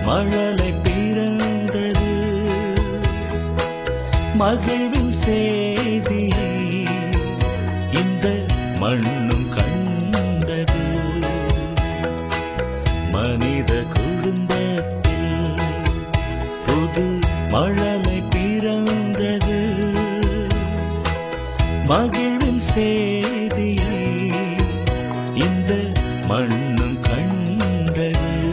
மழலை பிறந்தது மகிழ்வின் செய்தியை இந்த மண்ணும் கண்டது மனித குடும்பத்தில் புது மழலை பிறந்தது மகிழ்வின் செய்தியை இந்த மண்ணும் கண்டது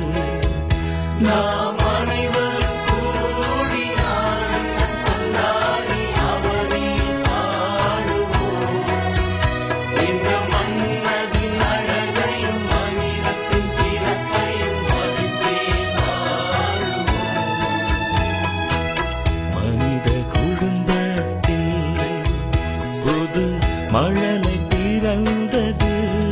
நாம் அனைவரும் கூடி ஆனந்தம் கொண்டாடி அவரை பாடுவோம். இந்த மன்னதின் அழகையும் மனிதத்தின் சிறப்பையும் மதித்தே வாழுவோம். மனித குடும்பத்தில் புது மழலை பிறந்தது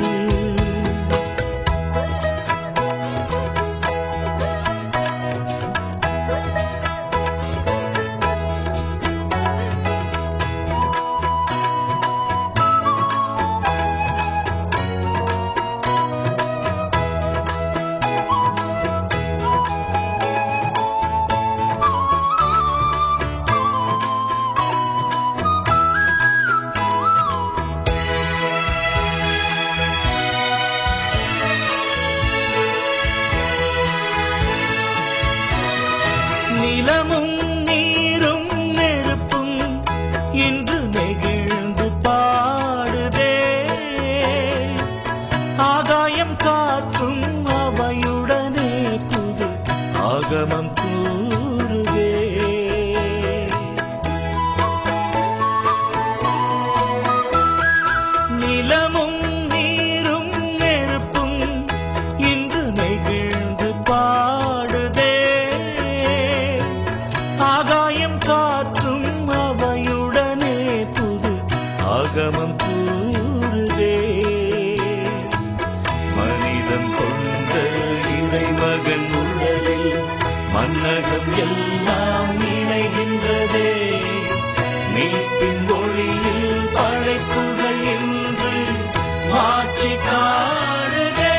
நிலமும் நீரும் நெருப்பும் இன்று நெகிழ்ந்து பாடுதே ஆகாயம் காற்றும் அவையுடனே புது ஆகமம் கூறுதே நிலமும் நீரும் நெருப்பும் இன்று நெகிழ்ந்து பாடுதே ஆகாயம் காற்றும் அவையுடனே புது ஆகமம் கூறுதே மனிதம் கொண்ட இறைமகன் உடலில் மன்னகம் எல்லாம் இணைகின்றதே மீட்பின் ஒளியில் படைப்புகள் என்று மாற்றி காணுதே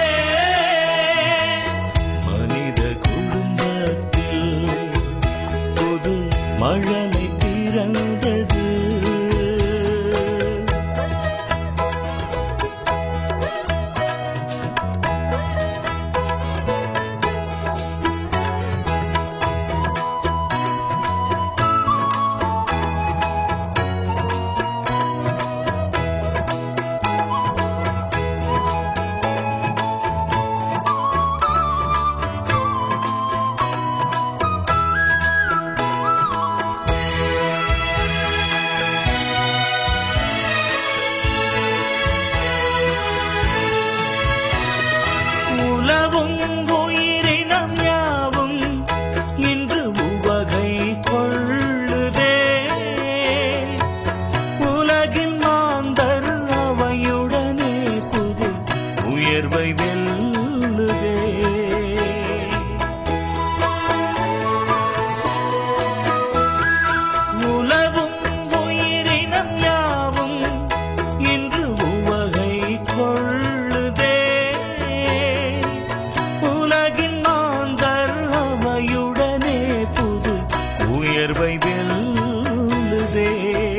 மனித குடும்பத்தில் புது மழலை பிறந்தது உலவும் உயிரினம் யாவும் இன்று உவகை கொள்ளுதே உலகில் மாந்தர் அவையுடனே புது உயர்வை வெல்லுதே உலவும் உயிரினம் யாவும் இன்று உவகை கொள்ளுதே உலகின் மாந்தர் அவையுடனே புது உயர்வை வெல்லுதே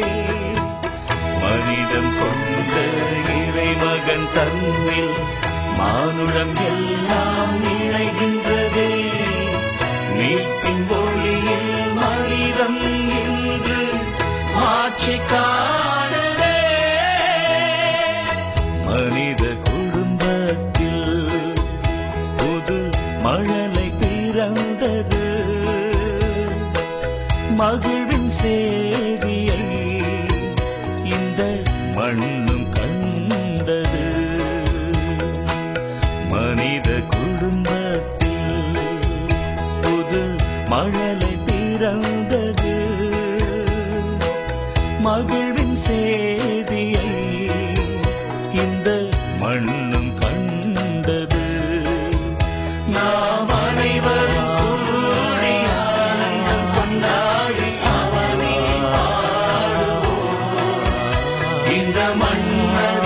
மனிதம் கொண்ட இறைமகன் தன்னில் மானுடம் எல்லாம் இணைகின்றதே மீட்பின் ஒளியில் மனிதம் இன்று ஆட்சி காணுதே மனித குடும்பத்தில் புது மழலை பிறந்தது மகிழ்வின் சேதியை இந்த மண்ணும் கண்டது மனித குடும்பத்தில் புது மழலை பிறந்தது மகிழ்வின் சேதியை இந்த மண்ணும் கண்டது நாம் அனைவரும் கூடி ஆனந்தம் கொண்டாடி அவனை பாடுவோம் இந்த மன்னர்